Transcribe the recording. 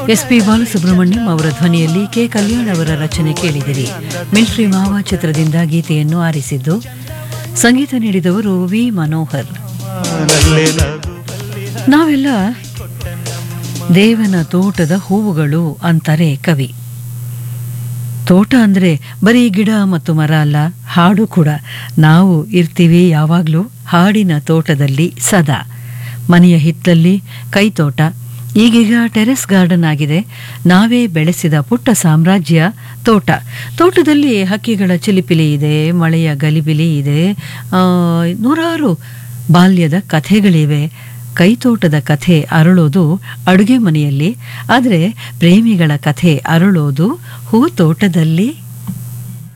S P Balasubrahmanyam ಅವರ ಧ್ವನಿಯಲ್ಲಿ K Kalyan ಅವರ ರಚನೆ ಕೇಳಿದಿರಿ ಮಿಲ್ಟ್ರಿ ಮಾವ ಚಿತ್ರದಿಂದ ಗೀತೆಯನ್ನು ಆರಿಸಿದ್ದು ಸಂಗೀತ ನೀಡಿದವರು ವಿ ಮನೋಹರ್ ನಾವೆಲ್ಲ ದೇವನ ತೋಟದ ಹೂವುಗಳು ಅಂತಾರೆ ಕವಿ ತೋಟ ಅಂದರೆ ಬರೀ ಗಿಡ ಮತ್ತು ಮರ ಅಲ್ಲ ಹಾಡು ಕೂಡ ನಾವು ಇರ್ತೀವಿ ಯಾವಾಗಲೂ ಹಾಡಿನ ತೋಟದಲ್ಲಿ ಸದಾ ಮನೆಯ ಹಿತ್ತಲ್ಲಿ ಕೈತೋಟ ಈಗೀಗ ಟೆರೆಸ್ ಗಾರ್ಡನ್ ಆಗಿದೆ ನಾವೇ ಬೆಳೆಸಿದ ಪುಟ್ಟ ಸಾಮ್ರಾಜ್ಯ ತೋಟ ತೋಟದಲ್ಲಿ ಹಕ್ಕಿಗಳ ಚಿಲಿಪಿಲಿ ಇದೆ ಮಳೆಯ ಗಲಿಬಿಲಿ ಇದೆ ಆ, ನೂರಾರು ಬಾಲ್ಯದ ಕಥೆಗಳಿವೆ ಕೈತೋಟದ ಕಥೆ ಅರಳೋದು ಅಡುಗೆ ಮನೆಯಲ್ಲಿ ಆದರೆ ಪ್ರೇಮಿಗಳ ಕಥೆ ಅರಳೋದು ಹೂ ತೋಟದಲ್ಲಿ